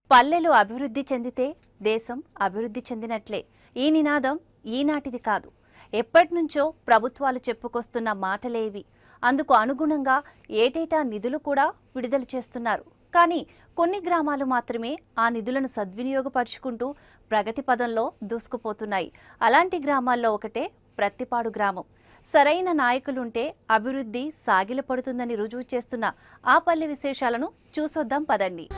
పల్లెలు అభివృద్ధి చెందితే దేశం అభివృద్ధి చెందినట్లే ఈ నినాదం ఈనాటిది కాదు ఎప్పటినుంచో ప్రభుత్వాలు చెప్పుకొస్తున్న మాటలేవి అందుకు అనుగుణంగా ఏటేటా నిధులు కూడా విడుదల చేస్తున్నారు కానీ కొన్ని గ్రామాలు మాత్రమే ఆ నిధులను సద్వినియోగపరుచుకుంటూ ప్రగతి పదంలో దూసుకుపోతున్నాయి అలాంటి గ్రామాల్లో ఒకటే ప్రత్తిపాడు గ్రామం సరైన నాయకులుంటే అభివృద్ధి సాగిలపడుతుందని రుజువు చేస్తున్న ఆ పల్లె విశేషాలను చూసొద్దాం పదండి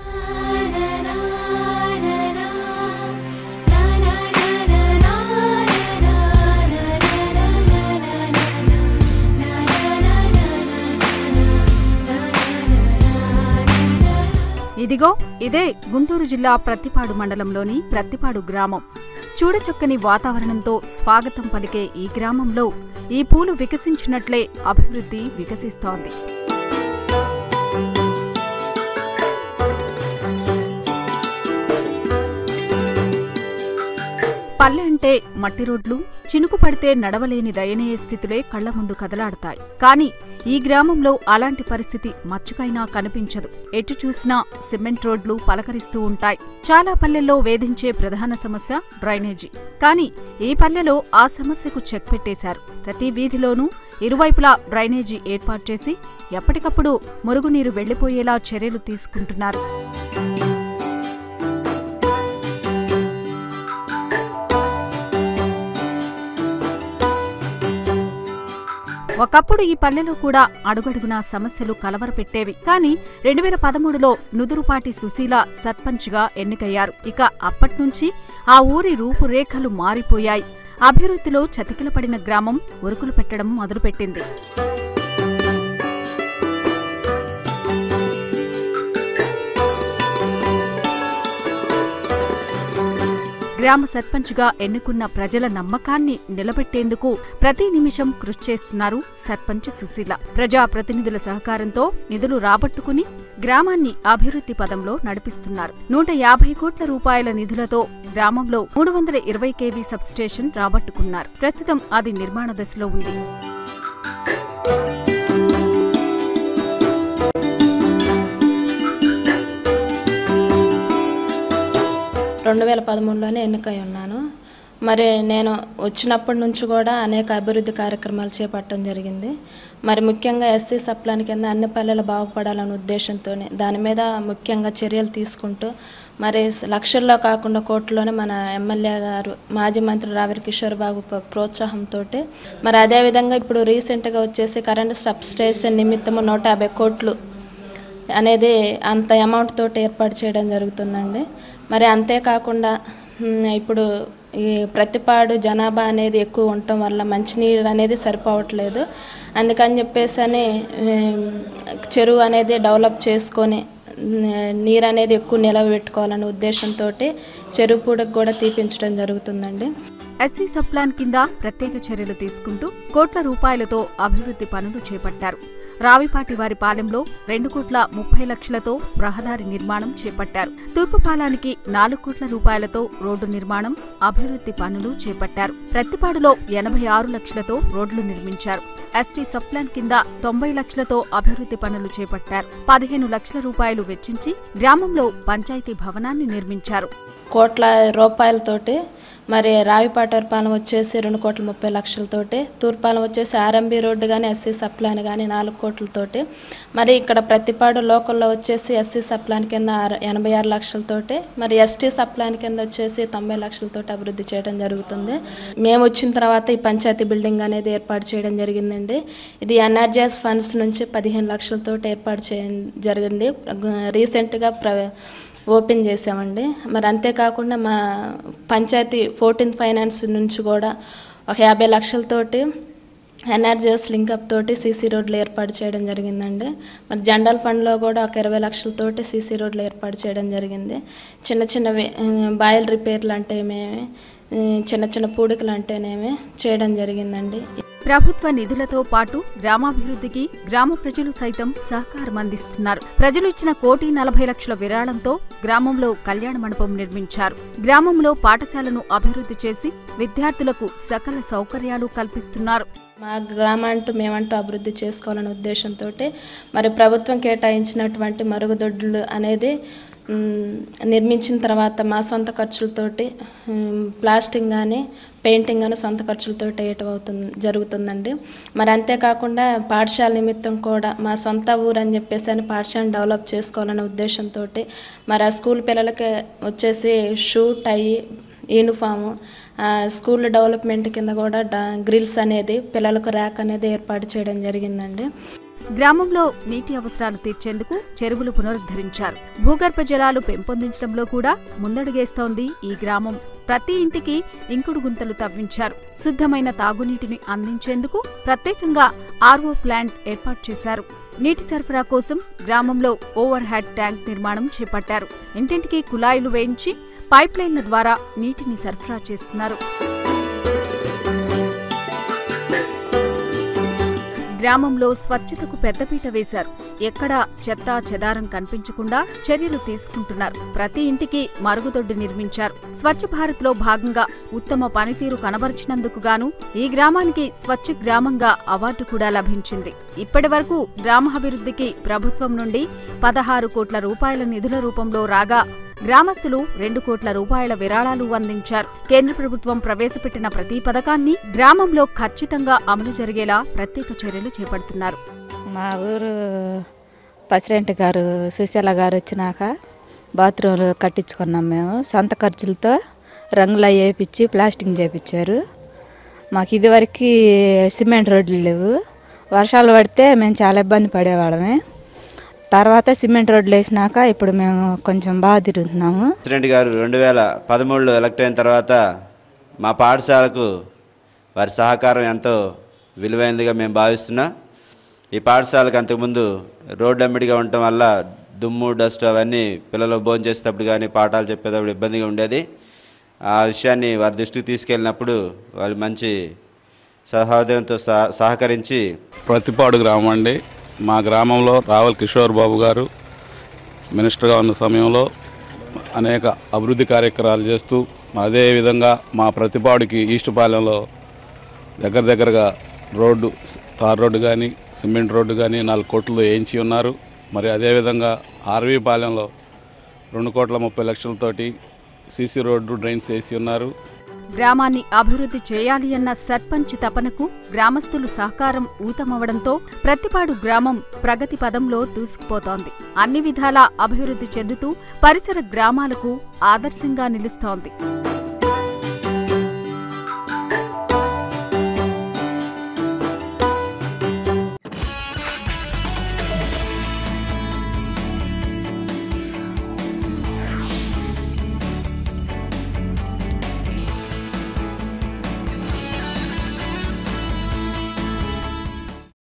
ఇదిగో ఇదే గుంటూరు జిల్లా ప్రత్తిపాడు మండలంలోని ప్రత్తిపాడు గ్రామం చూడచక్కని వాతావరణంతో స్వాగతం పలికే ఈ గ్రామంలో ఈ పూలు వికసించినట్లే అభివృద్ధి వికసిస్తోంది పల్లె అంటే మట్టి రోడ్లు చినుకు పడితే నడవలేని దయనీయ స్థితులే కళ్ల ముందు కదలాడతాయి కానీ ఈ గ్రామంలో అలాంటి పరిస్థితి మచ్చుకైనా కనిపించదు ఎటు చూసినా సిమెంట్ రోడ్లు పలకరిస్తూ ఉంటాయి చాలా పల్లెల్లో వేధించే ప్రధాన సమస్య డ్రైనేజీ కానీ ఈ పల్లెలో ఆ సమస్యకు చెక్ పెట్టేశారు ప్రతి వీధిలోనూ ఇరువైపులా డ్రైనేజీ ఏర్పాటు చేసి ఎప్పటికప్పుడు మురుగునీరు వెళ్లిపోయేలా చర్యలు తీసుకుంటున్నారు ఒకప్పుడు ఈ పల్లెలో కూడా అడుగడుగునా సమస్యలు కలవరపెట్టేవి కానీ రెండు వేల పదమూడులో నుదురుపాటి సుశీల సర్పంచ్గా ఎన్నికయ్యారు ఇక అప్పట్నుంచి ఆ ఊరి రూపురేఖలు మారిపోయాయి అభివృద్ధిలో చతికిలపడిన గ్రామం ఉరుకులు పెట్టడం మొదలుపెట్టింది గ్రామ సర్పంచ్గా ఎన్నుకున్న ప్రజల నమ్మకాన్ని నిలబెట్టేందుకు ప్రతి నిమిషం కృషి చేస్తున్నారు సర్పంచ్ సుశీల ప్రజా ప్రతినిధుల సహకారంతో నిధులు రాబట్టుకుని గ్రామాన్ని అభివృద్ధి పదంలో నడిపిస్తున్నారు నూట యాభై కోట్ల రూపాయల నిధులతో గ్రామంలో మూడు వందల ఇరవై కేవీ సబ్స్టేషన్ రాబట్టుకున్నారు ప్రస్తుతం అది నిర్మాణ దశలో ఉంది రెండు వేల పదమూడులోనే ఎన్నికై ఉన్నాను మరి నేను వచ్చినప్పటి నుంచి కూడా అనేక అభివృద్ధి కార్యక్రమాలు చేపట్టడం జరిగింది మరి ముఖ్యంగా ఎస్సీ సప్లాన్ కింద అన్ని పల్లెలు బాగుపడాలనే ఉద్దేశంతో దాని మీద ముఖ్యంగా చర్యలు తీసుకుంటూ మరి లక్షల్లో కాకుండా కోట్లలోనే మన ఎమ్మెల్యే గారు మాజీ మంత్రి రావిరి కిషోర్ బాబు ప్ర- ప్రోత్సాహంతో మరి అదేవిధంగా ఇప్పుడు రీసెంట్గా వచ్చేసి కరెంట్ సబ్ స్టేషన్ నిమిత్తము నూట యాభై కోట్లు అనేది అంత అమౌంట్ తోటి ఏర్పాటు చేయడం జరుగుతుందండి మరి అంతేకాకుండా మ్, ఇప్పుడు ఈ ప్రతిపాడు జనాభా అనేది ఎక్కువ ఉండటం వల్ల మంచినీరు అనేది సరిపోవట్లేదు అందుకని చెప్పేసి అని ఉమ్, చెరువు అనేది డెవలప్ చేసుకొని న- నీరు అనేది ఎక్కువ నిలవ పెట్టుకోవాలనే ఉద్దేశంతో చెరువు పూడకు కూడా తీపించడం జరుగుతుందండి ఎస్సీ సప్లాన్ కింద ప్రత్యేక చర్యలు తీసుకుంటూ కోట్ల రూపాయలతో అభివృద్ధి పనులు చేపట్టారు రావిపాటి వారి పాలెంలో రెండు కోట్ల ముప్పై లక్షలతో రహదారి నిర్మాణం చేపట్టారు తూర్పు పాలానికి నాలుగు కోట్ల రూపాయలతో రోడ్డు నిర్మాణం అభివృద్ధి పనులు చేపట్టారు ప్రత్తిపాడులో ఎనభై ఆరు లక్షలతో రోడ్లు నిర్మించారు ఎస్టీ సప్లాన్ కింద తొంభై లక్షలతో అభివృద్ధి పనులు చేపట్టారు పదిహేను లక్షల రూపాయలు వెచ్చించి గ్రామంలో పంచాయతీ భవనాన్ని నిర్మించారు కోట్ల రూపాయలతోటి మరి రావిపాటూరుపాలెం వచ్చేసి రెండు కోట్ల ముప్పై లక్షలతోటి తూర్పాలెం వచ్చేసి ఆర్ఎంబి రోడ్డు కానీ ఎస్సీ సప్లాన్ కానీ నాలుగు కోట్లతోటి మరి ఇక్కడ ప్రతిపాడు లోకల్లో వచ్చేసి ఎస్సీ సప్లాన్ కింద ఆరు- ఎనభై ఆరు లక్షలతోటి మరి ఎస్టీ సప్లాన్ కింద వచ్చేసి తొంభై లక్షలతోటి అభివృద్ధి చేయడం జరుగుతుంది మేము వచ్చిన తర్వాత ఈ పంచాయతీ బిల్డింగ్ అనేది ఏర్పాటు చేయడం జరిగిందండి ఇది ఎన్ఆర్జీఎస్ ఫండ్స్ నుంచి పదిహేను లక్షలతోటి ఏర్పాటు చేయడం జరిగింది రీసెంట్గా ప్ర ఓపెన్ చేసామండి మరి అంతేకాకుండా మా పంచాయతీ ఫోర్టీన్ ఫైనాన్స్ నుంచి కూడా ఒక యాభై లక్షలతోటి ఎన్ఆర్జీఎస్ లింకప్ తోటి సీసీ రోడ్లు ఏర్పాటు చేయడం జరిగిందండి మరి జనరల్ ఫండ్లో కూడా ఒక ఇరవై లక్షలతోటి సీసీ రోడ్లు ఏర్పాటు చేయడం జరిగింది చిన్న చిన్నవి ఆ, బాయిల్ రిపేర్లు అంటే ఏమేమి ఆ, చిన్న చిన్న పూడికలు అంటేనేమి చేయడం జరిగిందండి ప్రభుత్వ నిధులతో పాటు గ్రామాభివృద్ధికి గ్రామ ప్రజలు సైతం సహకారం అందిస్తున్నారు ప్రజలు ఇచ్చిన కోటి నలభై లక్షల విరాళంతో గ్రామంలో కళ్యాణ మండపం నిర్మించారు గ్రామంలో పాఠశాలను అభివృద్ధి చేసి విద్యార్థులకు సకల సౌకర్యాలు కల్పిస్తున్నారు మా గ్రామంటూ మేమంటూ అభివృద్ధి చేసుకోవాలనే ఉద్దేశంతో మరి ప్రభుత్వం కేటాయించినటువంటి మరుగుదొడ్లు అనేది మ్, నిర్మించిన తర్వాత మా సొంత ఖర్చులతోటి మ్, ప్లాస్టింగ్ కానీ పెయింటింగ్ కానీ సొంత ఖర్చులతోటి వేయటం అవుతుంది జరుగుతుందండి మరి అంతేకాకుండా పాఠశాల నిమిత్తం కూడా మా సొంత ఊరు అని చెప్పేసి అని పాఠశాలను డెవలప్ చేసుకోవాలనే ఉద్దేశంతో మరి ఆ స్కూల్ పిల్లలకి వచ్చేసి షూ టై యూనిఫాము ఆ, స్కూల్ డెవలప్మెంట్ కింద కూడా డా గ్రిల్స్ అనేది పిల్లలకు ర్యాక్ అనేది ఏర్పాటు చేయడం జరిగిందండి గ్రామంలో నీటి అవసరాలు తీర్చేందుకు చెరువులు పునరుద్ధరించారు భూగర్భ జలాలు పెంపొందించడంలో కూడా ముందడుగేస్తోంది ఈ గ్రామం ప్రతి ఇంటికి ఇంకుడు గుంతలు తవ్వించారు శుద్ధమైన తాగునీటిని అందించేందుకు ప్రత్యేకంగా ఆర్వో ప్లాంట్ ఏర్పాటు చేశారు నీటి సరఫరా కోసం గ్రామంలో ఓవర్ హెడ్ ట్యాంక్ నిర్మాణం చేపట్టారు ఇంటింటికి కుళాయిలు వేయించి పైప్ లైన్ల ద్వారా నీటిని సరఫరా చేస్తున్నారు గ్రామంలో స్వచ్ఛతకు పెద్దపీట వేశారు ఎక్కడా చెత్త చెదారం కనిపించకుండా చర్యలు తీసుకుంటున్నారు ప్రతి ఇంటికి మరుగుదొడ్డి నిర్మించారు స్వచ్ఛ భారత్ లో భాగంగా ఉత్తమ పనితీరు కనబరిచినందుకు గాను ఈ గ్రామానికి స్వచ్ఛ గ్రామంగా అవార్డు కూడా లభించింది ఇప్పటి వరకు గ్రామాభివృద్ధికి ప్రభుత్వం నుండి పదహారు కోట్ల రూపాయల నిధుల రూపంలో రాగా గ్రామస్తులు రెండు కోట్ల రూపాయల విరాళాలు అందించారు కేంద్ర ప్రభుత్వం ప్రవేశపెట్టిన ప్రతి పథకాన్ని గ్రామంలో ఖచ్చితంగా అమలు జరిగేలా ప్రత్యేక చర్యలు చేపడుతున్నారు మా ఊరు ప్రెసిడెంట్ గారు సుశీల గారు వచ్చినాక బాత్రూమ్లు కట్టించుకున్నాం మేము సొంత ఖర్చులతో రంగులు అవి వేయించి ప్లాస్టింగ్ చేపించారు మాకు ఇదివరకు సిమెంట్ రోడ్లు లేవు వర్షాలు పడితే మేము చాలా ఇబ్బంది పడేవాళ్ళమే తర్వాత సిమెంట్ రోడ్లు వేసినాక ఇప్పుడు మేము కొంచెం బాగా తిరుగుతున్నాము ప్రెసిడెంట్ గారు రెండు వేల పదమూడులో ఎలక్ట్ అయిన తర్వాత మా పాఠశాలకు వారి సహకారం ఎంతో విలువైనదిగా మేము భావిస్తున్నాం ఈ పాఠశాలకు అంతకుముందు రోడ్డు అమ్మిడిగా ఉండటం వల్ల దుమ్ము డస్ట్ అవన్నీ పిల్లలు భోజనం చేసేటప్పుడు కానీ పాఠాలు చెప్పేటప్పుడు ఇబ్బందిగా ఉండేది ఆ విషయాన్ని వారి దృష్టికి తీసుకెళ్ళినప్పుడు వాళ్ళు మంచి సహోదయంతో సహ సహకరించి ప్రతిపాడు గ్రామం అండి మా గ్రామంలో రావల్ కిషోర్ బాబు గారు మినిస్టర్గా ఉన్న సమయంలో అనేక అభివృద్ధి కార్యక్రమాలు చేస్తూ అదేవిధంగా మా ప్రతిపాడుకి ఈస్ట్ పాలెంలో దగ్గర దగ్గరగా రోడ్డు తార్ రోడ్డు కానీ సిమెంట్ రోడ్డు కానీ నాలుగు కోట్లు వేయించి ఉన్నారు మరి అదేవిధంగా ఆర్వీ పాలెంలో రెండు కోట్ల ముప్పై లక్షలతోటి సీసీ రోడ్డు డ్రైన్స్ వేసి ఉన్నారు గ్రామాన్ని అభివృద్ధి చేయాలి అన్న సర్పంచ్ తపనకు గ్రామస్తులు సహకారం ఊతమవడంతో ప్రతిపాడు గ్రామం ప్రగతి పదంలో దూసుకుపోతోంది అన్ని విధాలా అభివృద్ధి చెందుతూ పరిసర గ్రామాలకు ఆదర్శంగా నిలుస్తోంది